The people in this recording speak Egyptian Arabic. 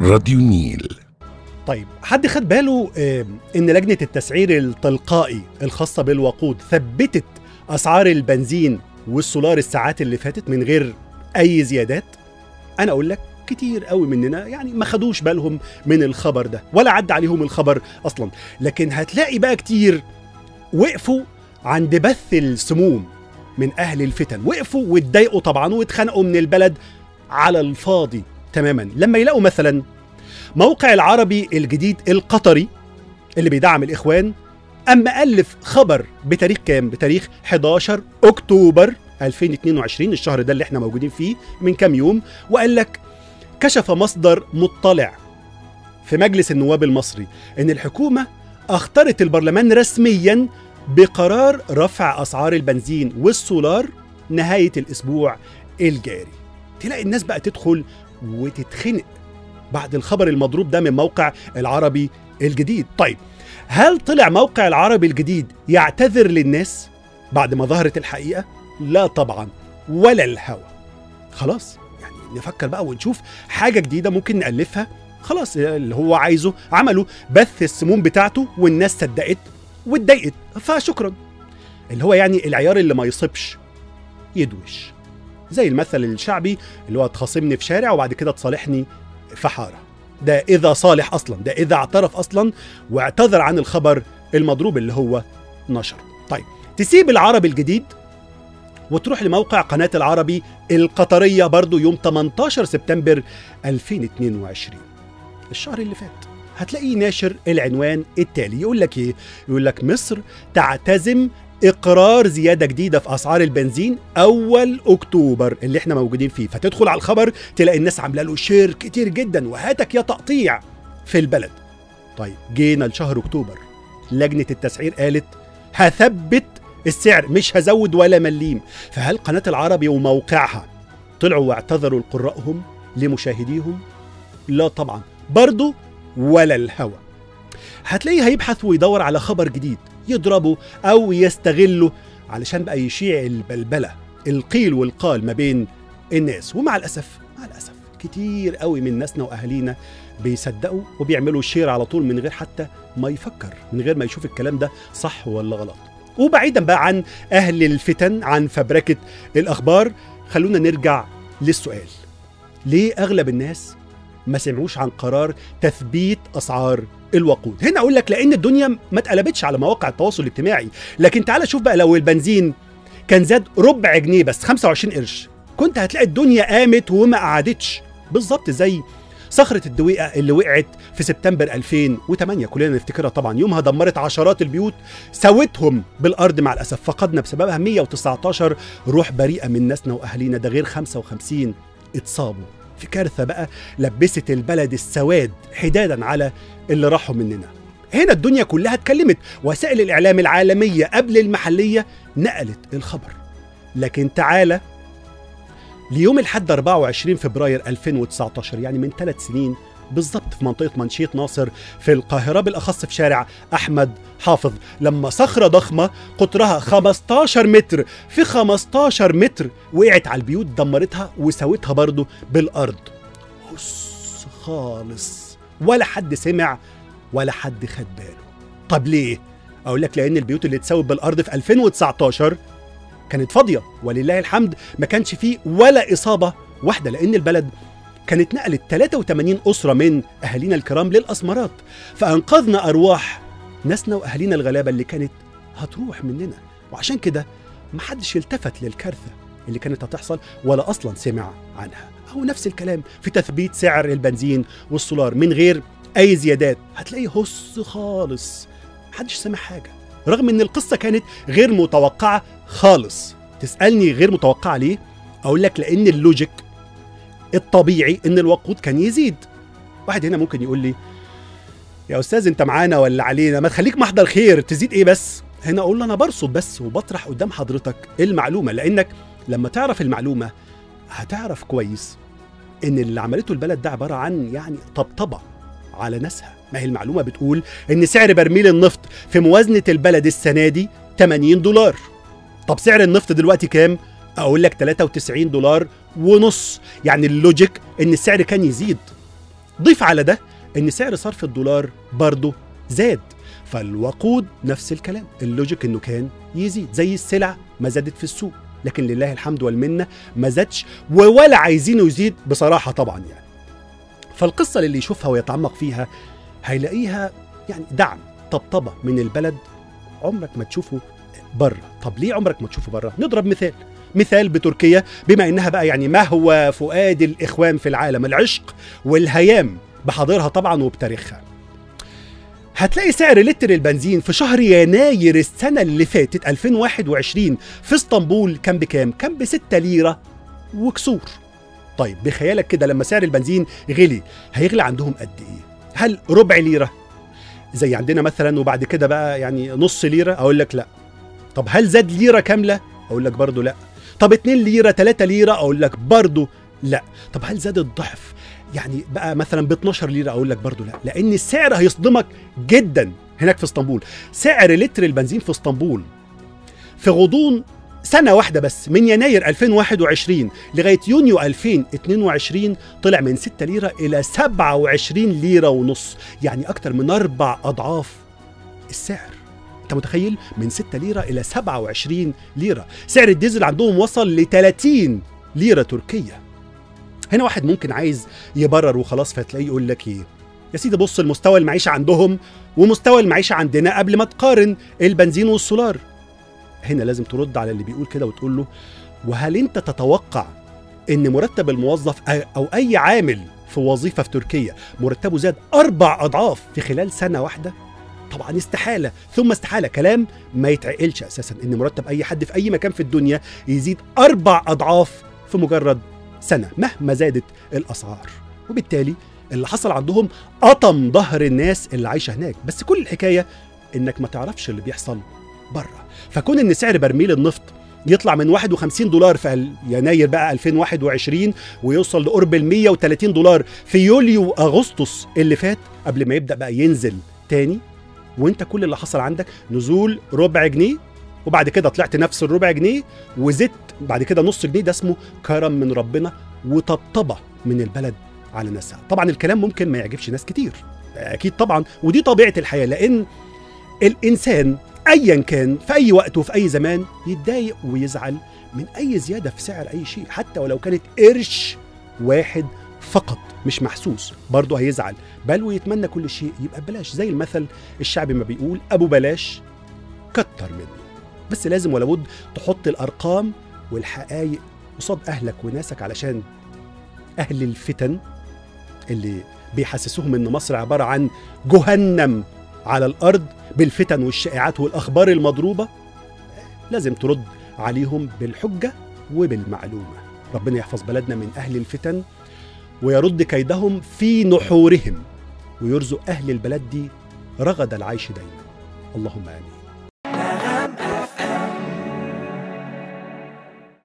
راديو نيل طيب حد خد باله آه، ان لجنه التسعير التلقائي الخاصه بالوقود ثبتت اسعار البنزين والسولار الساعات اللي فاتت من غير اي زيادات انا اقول لك كتير قوي مننا يعني ما خدوش بالهم من الخبر ده ولا عدى عليهم الخبر اصلا لكن هتلاقي بقى كتير وقفوا عند بث السموم من اهل الفتن وقفوا واتضايقوا طبعا واتخانقوا من البلد على الفاضي تماما لما يلاقوا مثلا موقع العربي الجديد القطري اللي بيدعم الاخوان اما الف خبر بتاريخ كام بتاريخ 11 اكتوبر 2022 الشهر ده اللي احنا موجودين فيه من كام يوم وقال لك كشف مصدر مطلع في مجلس النواب المصري ان الحكومه اخطرت البرلمان رسميا بقرار رفع اسعار البنزين والسولار نهايه الاسبوع الجاري تلاقي الناس بقى تدخل وتتخنق بعد الخبر المضروب ده من موقع العربي الجديد طيب هل طلع موقع العربي الجديد يعتذر للناس بعد ما ظهرت الحقيقه لا طبعا ولا الهوى خلاص يعني نفكر بقى ونشوف حاجه جديده ممكن نالفها خلاص اللي هو عايزه عمله بث السموم بتاعته والناس صدقت واتضايقت فشكرا اللي هو يعني العيار اللي ما يصيبش يدوش زي المثل الشعبي اللي هو تخاصمني في شارع وبعد كده تصالحني في حاره ده اذا صالح اصلا ده اذا اعترف اصلا واعتذر عن الخبر المضروب اللي هو نشره طيب تسيب العربي الجديد وتروح لموقع قناة العربي القطرية برضو يوم 18 سبتمبر 2022 الشهر اللي فات هتلاقيه ناشر العنوان التالي يقول لك ايه يقول لك مصر تعتزم اقرار زياده جديده في اسعار البنزين اول اكتوبر اللي احنا موجودين فيه فتدخل على الخبر تلاقي الناس عامله له شير كتير جدا وهاتك يا تقطيع في البلد طيب جينا لشهر اكتوبر لجنه التسعير قالت هثبت السعر مش هزود ولا مليم فهل قناه العربي وموقعها طلعوا واعتذروا لقرائهم لمشاهديهم لا طبعا برضو ولا الهوى هتلاقيه هيبحث ويدور على خبر جديد يضربه او يستغله علشان بقى يشيع البلبله القيل والقال ما بين الناس ومع الاسف مع الاسف كتير قوي من ناسنا واهالينا بيصدقوا وبيعملوا شير على طول من غير حتى ما يفكر من غير ما يشوف الكلام ده صح ولا غلط وبعيدا بقى عن اهل الفتن عن فبركه الاخبار خلونا نرجع للسؤال ليه اغلب الناس ما سمعوش عن قرار تثبيت اسعار الوقود هنا اقول لك لان الدنيا ما اتقلبتش على مواقع التواصل الاجتماعي لكن تعال شوف بقى لو البنزين كان زاد ربع جنيه بس 25 قرش كنت هتلاقي الدنيا قامت وما قعدتش بالظبط زي صخرة الدويقة اللي وقعت في سبتمبر 2008 كلنا نفتكرها طبعا يومها دمرت عشرات البيوت سوتهم بالأرض مع الأسف فقدنا بسببها 119 روح بريئة من ناسنا وأهالينا ده غير 55 اتصابوا في كارثة بقى لبست البلد السواد حدادا على اللي راحوا مننا هنا الدنيا كلها اتكلمت وسائل الإعلام العالمية قبل المحلية نقلت الخبر لكن تعالى ليوم الحد 24 فبراير 2019 يعني من ثلاث سنين بالضبط في منطقة منشيط ناصر في القاهرة بالأخص في شارع أحمد حافظ لما صخرة ضخمة قطرها 15 متر في 15 متر وقعت على البيوت دمرتها وسوتها برضه بالأرض هس خالص ولا حد سمع ولا حد خد باله طب ليه؟ أقول لك لأن البيوت اللي اتسوت بالأرض في 2019 كانت فاضية ولله الحمد ما كانش فيه ولا إصابة واحدة لأن البلد كانت نقلت 83 أسرة من أهالينا الكرام للأسمرات فأنقذنا أرواح ناسنا وأهالينا الغلابة اللي كانت هتروح مننا وعشان كده محدش التفت للكارثة اللي كانت هتحصل ولا أصلا سمع عنها أو نفس الكلام في تثبيت سعر البنزين والسولار من غير أي زيادات هتلاقيه هس خالص محدش سمع حاجة رغم ان القصة كانت غير متوقعة خالص تسألني غير متوقعة ليه؟ أقول لك لأن اللوجيك الطبيعي ان الوقود كان يزيد واحد هنا ممكن يقول لي يا استاذ انت معانا ولا علينا ما تخليك محضر خير تزيد ايه بس هنا اقول له انا برصد بس وبطرح قدام حضرتك المعلومه لانك لما تعرف المعلومه هتعرف كويس ان اللي عملته البلد ده عباره عن يعني طبطبه على ناسها ما هي المعلومه بتقول ان سعر برميل النفط في موازنه البلد السنه دي 80 دولار طب سعر النفط دلوقتي كام اقول لك 93 دولار ونص يعني اللوجيك ان السعر كان يزيد ضيف على ده ان سعر صرف الدولار برضه زاد فالوقود نفس الكلام اللوجيك انه كان يزيد زي السلع ما زادت في السوق لكن لله الحمد والمنه ما زادش ولا عايزينه يزيد بصراحه طبعا يعني فالقصه اللي يشوفها ويتعمق فيها هيلاقيها يعني دعم طبطبه من البلد عمرك ما تشوفه بره طب ليه عمرك ما تشوفه بره نضرب مثال مثال بتركيا بما انها بقى يعني ما هو فؤاد الاخوان في العالم العشق والهيام بحاضرها طبعا وبتاريخها هتلاقي سعر لتر البنزين في شهر يناير السنة اللي فاتت 2021 في اسطنبول كان بكام؟ كان ب 6 ليرة وكسور. طيب بخيالك كده لما سعر البنزين غلي هيغلي عندهم قد ايه؟ هل ربع ليرة؟ زي عندنا مثلا وبعد كده بقى يعني نص ليرة اقول لك لا. طب هل زاد ليرة كاملة؟ اقول لك برضو لا. طب 2 ليرة 3 ليرة اقول لك برضو لا. طب هل زاد الضعف؟ يعني بقى مثلا ب 12 ليره اقول لك برضو لا لان السعر هيصدمك جدا هناك في اسطنبول سعر لتر البنزين في اسطنبول في غضون سنه واحده بس من يناير 2021 لغايه يونيو 2022 طلع من 6 ليره الى 27 ليره ونص يعني اكتر من اربع اضعاف السعر انت متخيل من 6 ليره الى 27 ليره سعر الديزل عندهم وصل ل 30 ليره تركيه هنا واحد ممكن عايز يبرر وخلاص فتلاقيه يقول لك ايه يا سيدي بص المستوى المعيشة عندهم ومستوى المعيشة عندنا قبل ما تقارن البنزين والسولار هنا لازم ترد على اللي بيقول كده وتقول له وهل انت تتوقع ان مرتب الموظف او اي عامل في وظيفة في تركيا مرتبه زاد اربع اضعاف في خلال سنة واحدة طبعا استحالة ثم استحالة كلام ما يتعقلش اساسا ان مرتب اي حد في اي مكان في الدنيا يزيد اربع اضعاف في مجرد سنة مهما زادت الأسعار وبالتالي اللي حصل عندهم قطم ظهر الناس اللي عايشة هناك بس كل الحكاية إنك ما تعرفش اللي بيحصل بره فكون إن سعر برميل النفط يطلع من 51 دولار في يناير بقى 2021 ويوصل لقرب ال 130 دولار في يوليو اغسطس اللي فات قبل ما يبدا بقى ينزل تاني وانت كل اللي حصل عندك نزول ربع جنيه وبعد كده طلعت نفس الربع جنيه وزدت بعد كده نص جنيه ده اسمه كرم من ربنا وطبطبه من البلد على ناسها طبعا الكلام ممكن ما يعجبش ناس كتير اكيد طبعا ودي طبيعه الحياه لان الانسان ايا كان في اي وقت وفي اي زمان يتضايق ويزعل من اي زياده في سعر اي شيء حتى ولو كانت قرش واحد فقط مش محسوس برضه هيزعل بل ويتمنى كل شيء يبقى ببلاش زي المثل الشعبي ما بيقول ابو بلاش كتر منه بس لازم ولا بد تحط الارقام والحقائق قصاد اهلك وناسك علشان اهل الفتن اللي بيحسسوهم ان مصر عباره عن جهنم على الارض بالفتن والشائعات والاخبار المضروبه لازم ترد عليهم بالحجه وبالمعلومه ربنا يحفظ بلدنا من اهل الفتن ويرد كيدهم في نحورهم ويرزق اهل البلد دي رغد العيش دايما اللهم امين